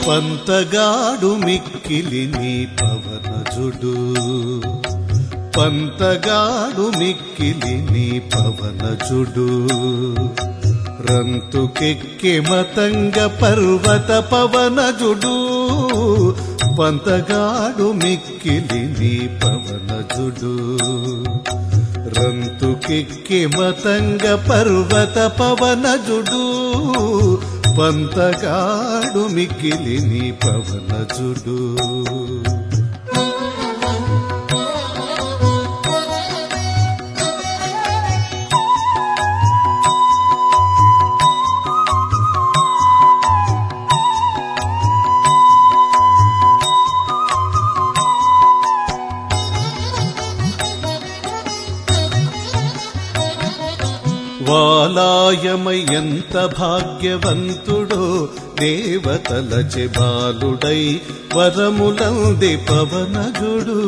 పంతగాడు మిక్కిలి నీ పవనజుడు పంతగాడు మిక్కిలి నీ పవనజుడు రంతుకెక్కె మతంగ పర్వత పవనజుడు పంతగాడు మిక్కిలి నీ పవనజుడు రంతుకెక్కె మతంగ పర్వత పవనజుడు పంతగాడు మిక్కిలి నీ పవనజుడు వాలాయమై ఎంత భాగ్యవంతుడో దేవతలచె బాలుడై వరములంది పవనజుడు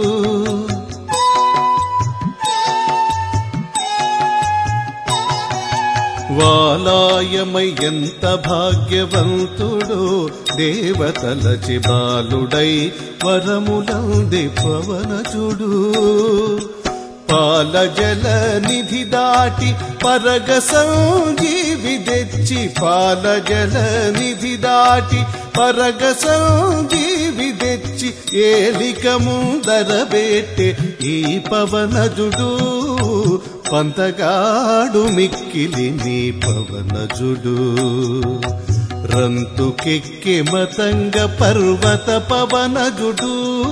వాలాయమై ఎంత భాగ్యవంతుడో దేవతలచె బాలుడై వరములంది పవనజుడు పాల జల నిధి దాటి పరగ సంజీవి తెచ్చి పాల జల నిధి దాటి పరగ సంజీవి తెచ్చి ఏలిక ముందర బెట్టె ఈ పవనజుడు పంతగాడు మిక్కిలి నీ పవనజుడు రంతుకెక్కె మతంగ పర్వత పవనజుడు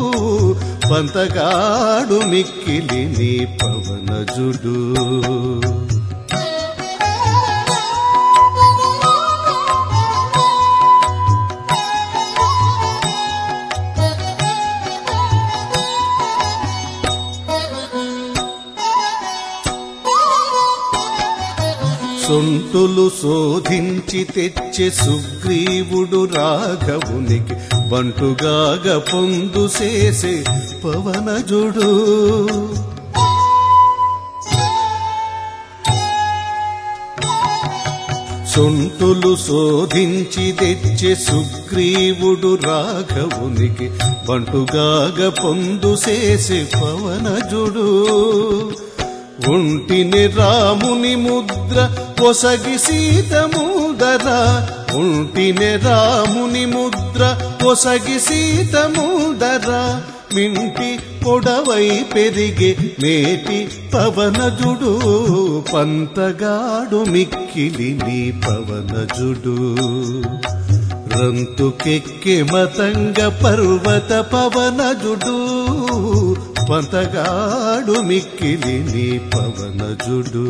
పంతగాడు మిక్కిలి నీ పవనజుడు సొంటులు శోధించి తెచ్చే సుగ్రీవుడు రాఘవునికి బంటుగాగ పొందు చేసే పవనజుడు సొంటులు శోధించి తెచ్చే సుగ్రీవుడు రాఘవునికి బంటుగాగ పొందు చేసే పవనజుడు ఒంటిని రాముని ముద్ర పొసగి సీత ముదర ఒంటిని రాముని ముద్ర పొసగి సీత ముదర మింటి పొడవై పెరిగే నేటి పవనజుడు పంతగాడు మిక్కిలి నీ పవనజుడు రంతుకెక్కె మతంగ పర్వత పవనజుడు పంతగాడు మిక్కిలి నీ పవనజుడు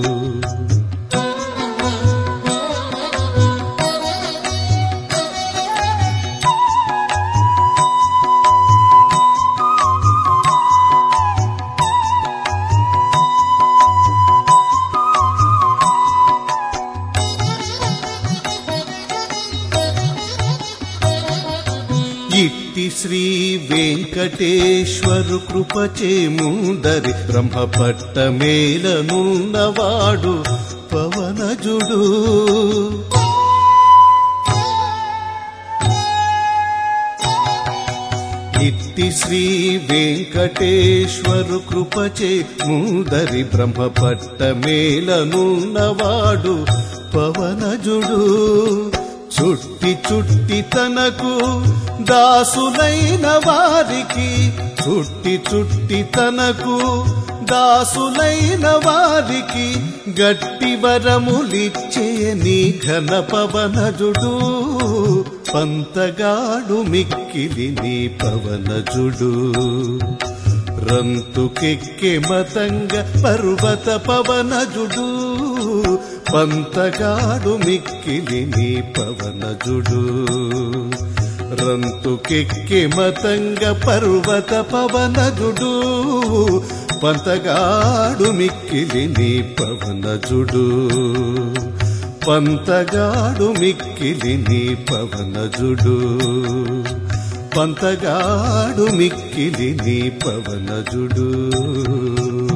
ఇట్టి శ్రీ వెంకటేశ్వరు కృపచే ముందరి బ్రహ్మపట్ట మేలనున్నవాడు పవనజుడు ఇట్టి శ్రీ వెంకటేశ్వరు కృపచే ముందరి బ్రహ్మపట్ట మేలనున్నవాడు పవనజుడు చుట్టి చుట్టి తనకు దాసులైన వారికి చుట్టి చుట్టి తనకు దాసులైన వారికి గట్టి వరములిచ్చే నీ ఘన పవనజుడు పంతగాడు మిక్కిలి నీ పవనజుడు రంతుకెక్కె మతంగ పర్వత పవనజుడు పంతగాడు మిక్కిలి నీ పవనజుడు రంతుకెక్కె మతంగ పర్వత పవనజుడు పంతగాడు మిక్కిలి నీ పవనజుడు పంతగాడు మిక్కిలి నీ పవనజుడు పంతగాడు మిక్కిలి నీ పవనజుడు